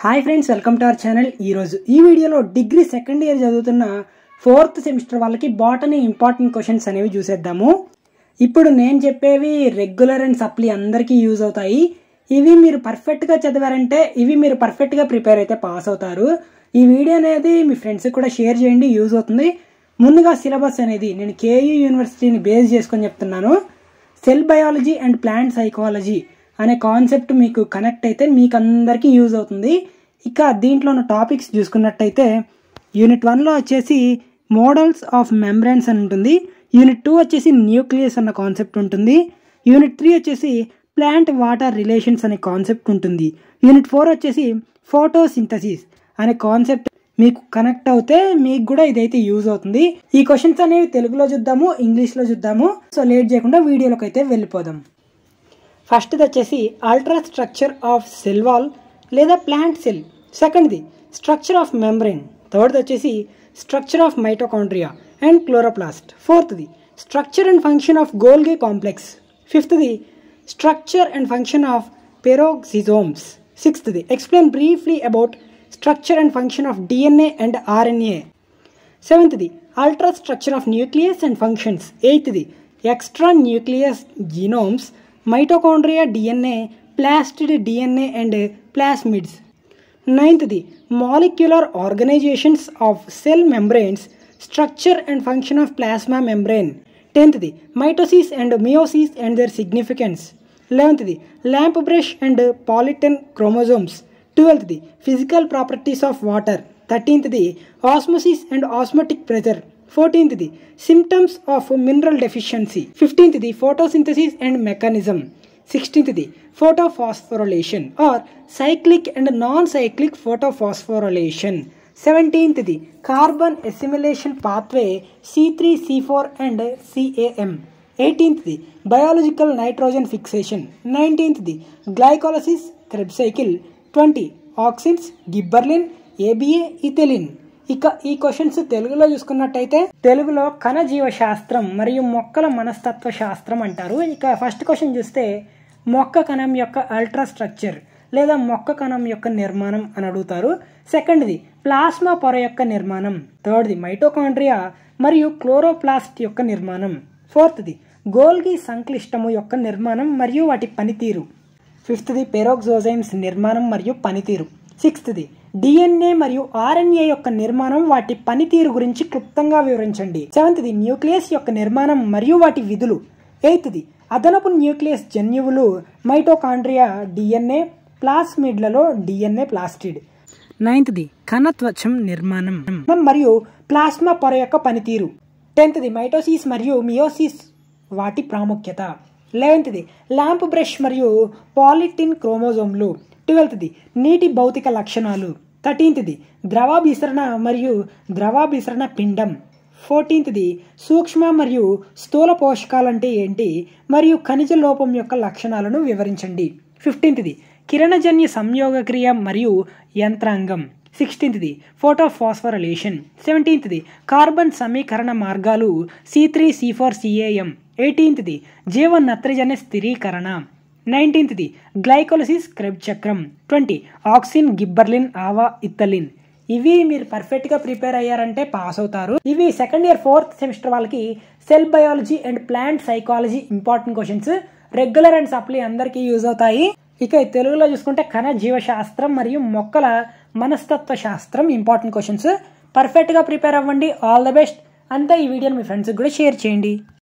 hi friends welcome to our channel ఈరోజు ఈ వీడియోలో డిగ్రీ సెకండ్ ఇయర్ చదువుతున్న ఫోర్త్ సెమిస్టర్ వాళ్ళకి బాటనీ ఇంపార్టెంట్ క్వశ్చన్స్ అనేవి చూసేద్దాము ఇప్పుడు నేను చెప్పేవి రెగ్యులర్ అండ్ సప్లీ అందరికీ యూజ్ అవుతాయి ఇవి మీరు పర్ఫెక్ట్గా చదివారంటే ఇవి మీరు పర్ఫెక్ట్గా ప్రిపేర్ అయితే పాస్ అవుతారు ఈ వీడియో అనేది మీ ఫ్రెండ్స్కి కూడా షేర్ చేయండి యూజ్ అవుతుంది ముందుగా సిలబస్ అనేది నేను కేయూ యూనివర్సిటీని బేస్ చేసుకొని చెప్తున్నాను cell biology and plant psychology అనే కాన్సెప్ట్ మీకు కనెక్ట్ అయితే మీకు అందరికీ యూజ్ అవుతుంది ఇక దీంట్లో ఉన్న టాపిక్స్ చూసుకున్నట్టయితే యూనిట్ వన్లో వచ్చేసి మోడల్స్ ఆఫ్ మెంబ్రెన్స్ అని ఉంటుంది యూనిట్ టూ వచ్చేసి న్యూక్లియస్ అన్న కాన్సెప్ట్ ఉంటుంది యూనిట్ త్రీ వచ్చేసి ప్లాంట్ వాటర్ రిలేషన్స్ అనే కాన్సెప్ట్ ఉంటుంది యూనిట్ ఫోర్ వచ్చేసి ఫోటోసింథసిస్ అనే కాన్సెప్ట్ మీకు కనెక్ట్ అవుతే మీకు కూడా ఇదైతే యూజ్ అవుతుంది ఈ క్వశ్చన్స్ అనేవి తెలుగులో చూద్దాము ఇంగ్లీష్లో చూద్దాము సో లేట్ చేయకుండా వీడియోలోకి అయితే వెళ్ళిపోదాం ఫస్ట్ది వచ్చేసి ultra structure of cell wall లేదా ప్లాంట్ సెల్ సెకండ్ది స్ట్రక్చర్ ఆఫ్ మెంబ్రెయిన్ థర్డ్ది వచ్చేసి structure of mitochondria and chloroplast ఫోర్త్ది structure and function of Golgi complex ఫిఫ్త్ది structure and function of peroxisomes సిక్స్త్ది explain briefly about structure and function of DNA and RNA సెవెంత్ది ultra structure of nucleus and functions ఎయిత్ది extra nucleus genomes mitochondria DNA plastid DNA and plasmids నైన్త్ది molecular organisations of cell membranes structure and function of plasma membrane టెన్త్ది mitosis and meiosis and their significance లెవెన్త్ది lamp brush and polytene chromosomes ట్వెల్త్ది physical properties of water థర్టీన్త్ది osmosis and osmotic pressure ఫోర్టీన్త్ది symptoms of mineral deficiency ఫిఫ్టీన్త్ది photosynthesis and mechanism సిక్స్టీన్త్ది photophosphorylation or cyclic and non cyclic photophosphorylation సెవెంటీన్త్ది carbon assimilation pathway C three C four and CAM ఎయిటీన్త్ది biological nitrogen fixation నైన్టీన్త్ది glycolysis Kreb cycle twenty auxins gibberellin ABA ethylene ఇక ఈ questions తెలుగులో చూసుకున్నట్టయితే తెలుగులో కణజీవ శాస్త్రం మరియు మొక్కల మనస్తత్వ శాస్త్రం అంటారు ఇక ఫస్ట్ క్వశ్చన్ చూస్తే మొక్క కణం యొక్క అల్ట్రా స్ట్రక్చర్ లేదా మొక్క కణం యొక్క నిర్మాణం అని అడుగుతారు సెకండ్ది ప్లాస్మా పొర యొక్క నిర్మాణం థర్డ్ది మైటోకాండ్రియా మరియు క్లోరోప్లాస్ట్ యొక్క నిర్మాణం ఫోర్త్ది గోల్గి సంక్లిష్టము యొక్క నిర్మాణం మరియు వాటి పనితీరు ఫిఫ్త్ది పెరోక్సోజైమ్స్ నిర్మాణం మరియు పనితీరు సిక్స్త్ది డిఎన్ఏ మరియు ఆర్ఎన్ఏ యొక్క నిర్మాణం వాటి పనితీరు గురించి క్లుప్తంగా వివరించండి సెవెంత్ది న్యూక్లియస్ యొక్క నిర్మాణం మరియు వాటి విధులు ఎయిత్ది అదనపు న్యూక్లియస్ జన్యువులు మైటోకాండ్రియా డిఎన్ఏ ప్లాస్మిడ్లలో డిఎన్ఏ ప్లాస్టిడ్ నైన్త్ది కణత్వచం నిర్మాణం మరియు ప్లాస్మా పొర యొక్క పనితీరు టెన్త్ది మైటోసిస్ మరియు మియోసిస్ వాటి ప్రాముఖ్యత లెవెన్త్ది ల్యాంప్ బ్రష్ మరియు పాలిటిన్ క్రోమోజోమ్లు ట్వెల్త్ది నీటి భౌతిక లక్షణాలు థర్టీన్త్ది ద్రవాభిసరణ మరియు ద్రవాభిసరణ పిండం ఫోర్టీన్త్ది సూక్ష్మ మరియు స్థూల పోషకాలంటే ఏంటి మరియు ఖనిజ లోపం యొక్క లక్షణాలను వివరించండి ఫిఫ్టీన్త్ది కిరణజన్య సంయోగక్రియ మరియు యంత్రాంగం సిక్స్టీన్త్ది ఫోటోఫాస్ఫరలేషన్ సెవెంటీన్త్ది కార్బన్ సమీకరణ మార్గాలు C three C four CAM ఎయిటీన్త్ది జీవ నత్రజన స్థిరీకరణ నైన్టీన్త్ది గ్లైకోలసిస్ క్రెబ్ చక్రం ట్వంటీ ఆక్సిన్ గిబ్బర్లిన్ ఆవా ఇత్తలిన్ ఇవి మీరు పర్ఫెక్ట్గా ప్రిపేర్ అయ్యారంటే పాస్ అవుతారు ఇవి సెకండ్ ఇయర్ ఫోర్త్ సెమిస్టర్ వాళ్ళకి cell biology and plant psychology important questions regular and supply అందరికీ యూజ్ అవుతాయి ఇక తెలుగులో చూసుకుంటే కణ జీవశాస్త్రం మరియు మొక్కల మనస్తత్వ శాస్త్రం ఇంపార్టెంట్ క్వశ్చన్స్ పర్ఫెక్ట్గా ప్రిపేర్ అవ్వండి ఆల్ ద బెస్ట్ అంతా ఈ వీడియోని మీ ఫ్రెండ్స్కి కూడా షేర్ చేయండి